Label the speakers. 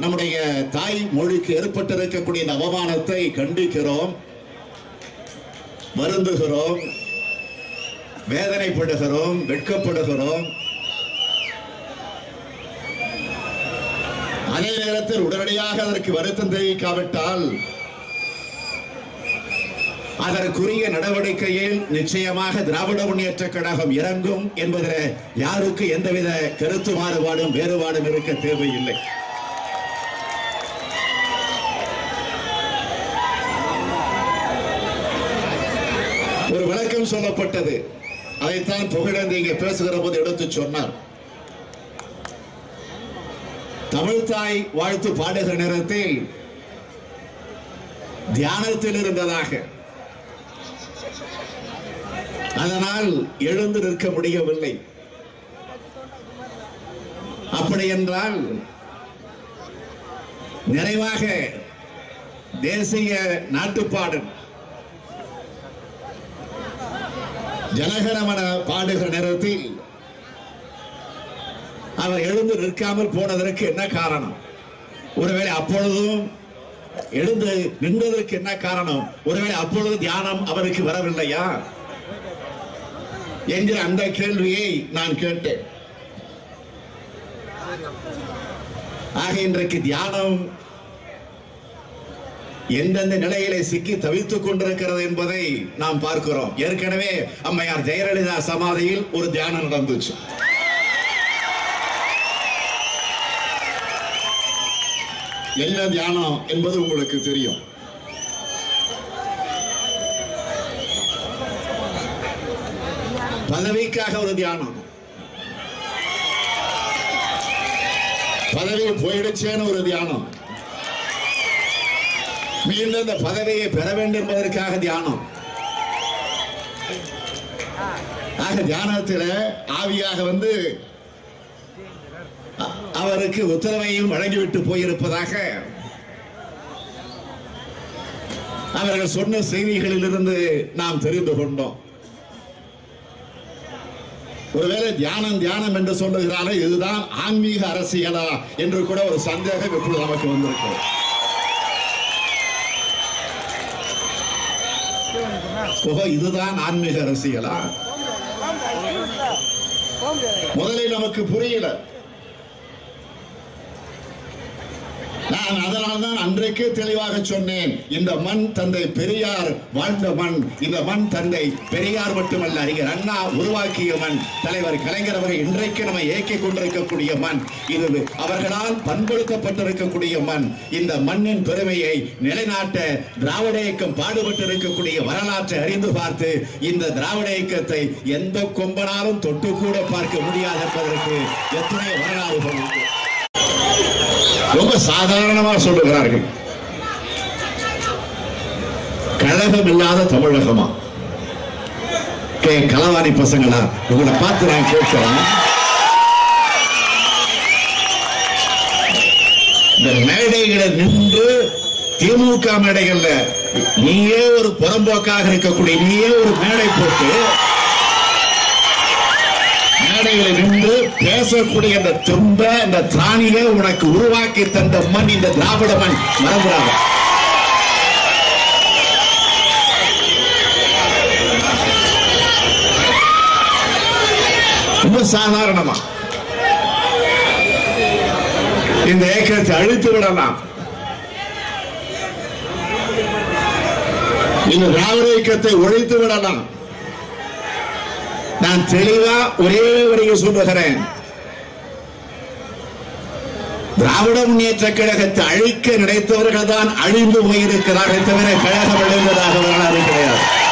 Speaker 1: நம்முடைய தாய் மொழிக்கு ஏற்பட்டிருக்கக்கூடிய இந்த அவமானத்தை கண்டிக்கிறோம் வருந்துகிறோம் வேதனைப்படுகிறோம் வெட்கப்படுகிறோம் அதே நேரத்தில் உடனடியாக அதற்கு வருத்தம் தெரிவிக்காவிட்டால் அதற்குரிய நடவடிக்கையில் நிச்சயமாக திராவிட முன்னேற்ற கழகம் இறங்கும் என்பதில் யாருக்கு எந்தவித கருத்து மாறுபாடும் வேறுபாடும் இருக்க தேவையில்லை ஒரு விளக்கம் சொல்லப்பட்டது அதைத்தான் புகழேந்தி இங்கே பேசுகிற போது எடுத்து சொன்னார் தமிழ்தாய் வாழ்த்து பாடுகிற நேரத்தில் தியானத்தில் இருந்ததாக அதனால் எழுந்து நிற்க முடியவில்லை அப்படி என்றால் நிறைவாக தேசிய நாட்டுப்பாடல் ஜனகணமன பாடுகிற நேரத்தில் அவர் எழுந்து நிற்காமல் போனதற்கு என்ன காரணம் ஒருவேளை அப்பொழுதும் எழுந்து நின்றதற்கு என்ன காரணம் ஒருவேளை அப்பொழுது தியானம் அவருக்கு வரவில்லையா என்கிற அந்த கேள்வியை நான் கேட்டேன் ஆக இன்றைக்கு தியானம் எந்தெந்த நிலையிலே சிக்கி தவித்துக் கொண்டிருக்கிறது என்பதை நாம் பார்க்கிறோம் ஏற்கனவே அம்மையார் ஜெயலலிதா சமாதியில் ஒரு தியானம் நடந்துச்சு என்ன தியானம் என்பது உங்களுக்கு தெரியும் பதவிக்காக ஒரு தியானம் பதவி போயிடுச்சேன்னு ஒரு தியானம் மீண்டும் இந்த பதவியை பெற வேண்டும் என்பதற்காக தியானம் ஆக தியானத்தில் ஆவியாக வந்து அ- அவருக்கு உத்தரவையும் வழங்கிவிட்டு போயிருப்பதாக அவர்கள் சொன்ன செய்திகளிலிருந்து நாம் தெரிந்து கொண்டோம் ஒருவேளை தியானம் தியானம் என்று சொல்லுகிறாரே இதுதான் ஆன்மீக அரசியலா என்று கூட ஒரு சந்தேகம் இப்பொழுது நமக்கு வந்திருக்கிறது ஓஹோ இதுதான் ஆன்மீக அரசியலா முதலில் நமக்கு புரியல நான் அதனால்தான் அன்றைக்கே தெளிவாக சொன்னேன் இந்த மண் தந்தை பெரியார் வாழ்ந்த மண் இந்த மண் தந்தை பெரியார் மட்டுமல்ல அறிஞர் அண்ணா உருவாக்கிய மண் தலைவர் கலைஞர் அவர்கள் இன்றைக்கு நம்ம இயக்கிக் கொண்டிருக்கக்கூடிய மண் இது அவர்களால் பண்படுத்தப்பட்டிருக்கக்கூடிய மண் இந்த மண்ணின் பெருமையை நிலைநாட்ட திராவிட இயக்கம் பாடுபட்டு இருக்கக்கூடிய வரலாற்றை அறிந்து பார்த்து இந்த திராவிட இயக்கத்தை எந்த கொம்பனாலும் தொட்டு கூட பார்க்க முடியாது என்பதற்கு எத்தனை வரலாறுகள் உண்டு ரொம்ப சாதாரணமா சொல்லுகிறார்கள் கழகம் இல்லாத தமிழகமா கே களவாணி பசங்களா உங்களை பார்த்து நான் கேட்கிறேன் இந்த மேடைகளை நின்று திமுக மேடைகள்ல நீயே ஒரு புறம்போக்காக இருக்கக்கூடிய நீயே ஒரு மேடை போட்டு மேடைகளை நின்று பேசக்கூடிய இந்த தும்ப இந்த திராணியை உனக்கு உருவாக்கி தந்த மண் இந்த திராவிட மண் மறந்துடாத ரொம்ப சாதாரணமா இந்த ஏக்கத்தை அழித்து விடலாம் இந்த திராவிட இயக்கத்தை ஒழித்து விடலாம் நான் தெளிவா ஒரே வரியை சொல்லுகிறேன் திராவிட முன்னேற்ற கழகத்தை அழிக்க நினைத்தவர்கள் தான் அழிந்து போயிருக்கிறார்கள் தவிர கழகம் எழுந்ததாக வரலாறு கிடையாது